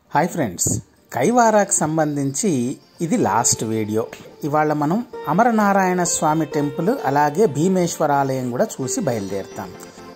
hi friends కైవారాకు సంబంధించి ఇది last video ఇవాళ మనం అమరనారాయణ స్వామి టెంపుల్ అలాగే భీమేశ్వర ఆలయం కూడా చూసి బయలుదేరుతాం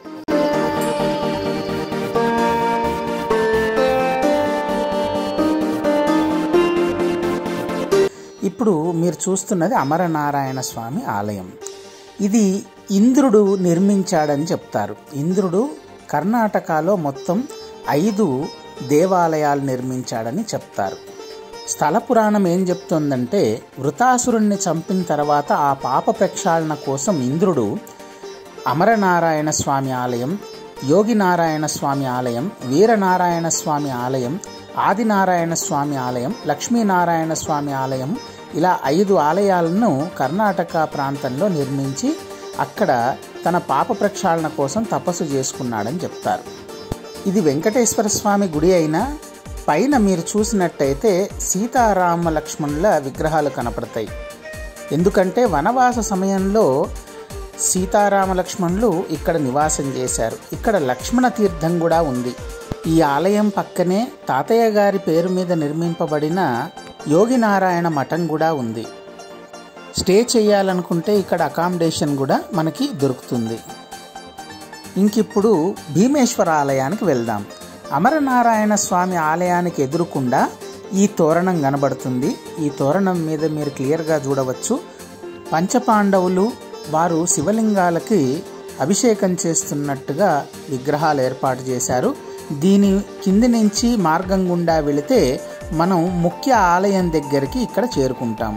ఇప్పుడు మీరు చూస్తున్నది అమరనారాయణ స్వామి ఆలయం ఇది ఇంద్రుడు నిర్మించాడని చెప్తారు ఇంద్రుడు కర్ణాటకలో మొత్తం ఐదు దేవాలయాలు నిర్మించాడని చెప్తారు స్థల పురాణం ఏం చెప్తోందంటే వృతాసురుణ్ణి చంపిన తర్వాత ఆ పాప ప్రక్షాళన కోసం ఇంద్రుడు అమరనారాయణ స్వామి ఆలయం యోగినారాయణ స్వామి ఆలయం వీరనారాయణ స్వామి ఆలయం ఆదినారాయణ స్వామి ఆలయం లక్ష్మీనారాయణ స్వామి ఆలయం ఇలా ఐదు ఆలయాలను కర్ణాటక ప్రాంతంలో నిర్మించి అక్కడ తన పాప ప్రక్షాళన కోసం తపస్సు చేసుకున్నాడని చెప్తారు ఇది వెంకటేశ్వర స్వామి గుడి అయినా పైన మీరు చూసినట్టయితే సీతారామ లక్ష్మణుల విగ్రహాలు కనపడతాయి ఎందుకంటే వనవాస సమయంలో సీతారామ లక్ష్మణులు ఇక్కడ నివాసం చేశారు ఇక్కడ లక్ష్మణ తీర్థం కూడా ఉంది ఈ ఆలయం పక్కనే తాతయ్య గారి పేరు మీద నిర్మింపబడిన యోగినారాయణ మఠం కూడా ఉంది స్టే చేయాలనుకుంటే ఇక్కడ అకామిడేషన్ కూడా మనకి దొరుకుతుంది ఇంకిప్పుడు భీమేశ్వర ఆలయానికి వెళ్దాం అమరనారాయణ స్వామి ఆలయానికి ఎదురుకుండా ఈ తోరణం కనబడుతుంది ఈ తోరణం మీద మీరు క్లియర్గా చూడవచ్చు పంచపాండవులు వారు శివలింగాలకి అభిషేకం చేస్తున్నట్టుగా విగ్రహాలు ఏర్పాటు చేశారు దీని కింది నుంచి మార్గం గుండా వెళితే మనం ముఖ్య ఆలయం దగ్గరికి ఇక్కడ చేరుకుంటాం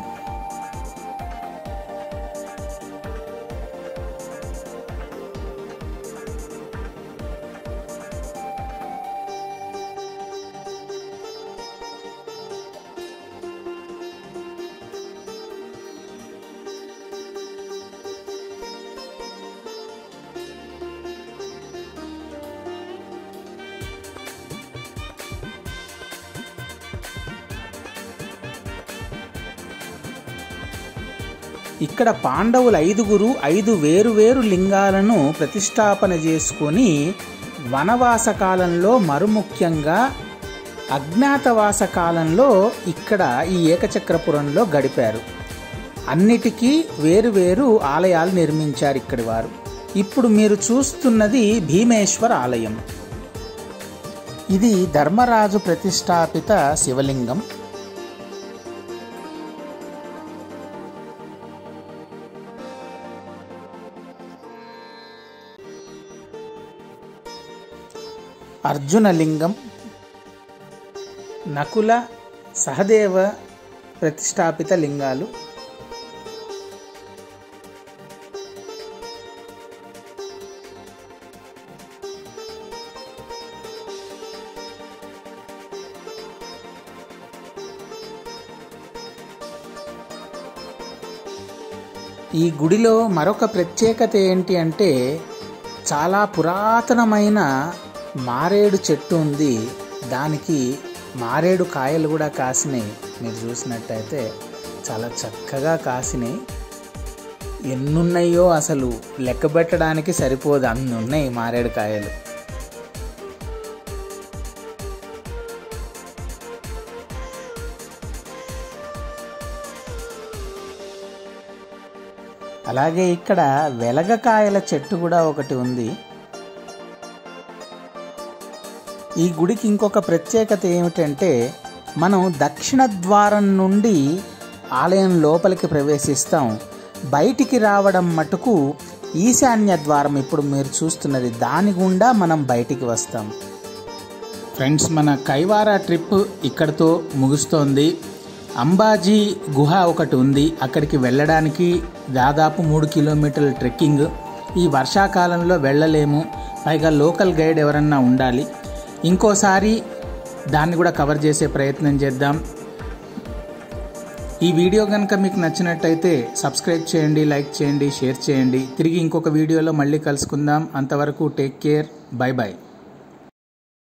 ఇక్కడ పాండవులు ఐదుగురు ఐదు వేరు వేరు లింగాలను ప్రతిష్టాపన చేసుకొని వనవాస కాలంలో మరుముఖ్యంగా అజ్ఞాతవాస కాలంలో ఇక్కడ ఈ ఏకచక్రపురంలో గడిపారు అన్నిటికీ వేరు వేరు ఆలయాలు నిర్మించారు ఇక్కడి వారు ఇప్పుడు మీరు చూస్తున్నది భీమేశ్వర ఆలయం ఇది ధర్మరాజు ప్రతిష్టాపిత శివలింగం అర్జునలింగం నకుల సహదేవ ప్రతిష్టాపిత లింగాలు ఈ గుడిలో మరొక ప్రత్యేకత ఏంటి అంటే చాలా పురాతనమైన మారేడు చెట్టు ఉంది దానికి మారేడు కాయలు కూడా కాసినాయి మీరు చూసినట్టయితే చాలా చక్కగా కాసినాయి ఎన్నున్నాయో అసలు లెక్క పెట్టడానికి సరిపోదు అన్ని ఉన్నాయి మారేడు కాయలు అలాగే ఇక్కడ వెలగకాయల చెట్టు కూడా ఒకటి ఉంది ఈ గుడికి ఇంకొక ప్రత్యేకత ఏమిటంటే మనం దక్షిణ ద్వారం నుండి ఆలయం లోపలికి ప్రవేశిస్తాం బయటికి రావడం మటుకు ఈశాన్య ద్వారం ఇప్పుడు మీరు చూస్తున్నది దాని గుండా మనం బయటికి వస్తాం ఫ్రెండ్స్ మన కైవారా ట్రిప్ ఇక్కడితో ముగుస్తోంది అంబాజీ గుహ ఒకటి ఉంది అక్కడికి వెళ్ళడానికి దాదాపు మూడు కిలోమీటర్ల ట్రెక్కింగ్ ఈ వర్షాకాలంలో వెళ్ళలేము పైగా లోకల్ గైడ్ ఎవరన్నా ఉండాలి ఇంకోసారి దాన్ని కూడా కవర్ చేసే ప్రయత్నం చేద్దాం ఈ వీడియో కనుక మీకు నచ్చినట్టయితే సబ్స్క్రైబ్ చేయండి లైక్ చేయండి షేర్ చేయండి తిరిగి ఇంకొక వీడియోలో మళ్ళీ కలుసుకుందాం అంతవరకు టేక్ కేర్ బై బాయ్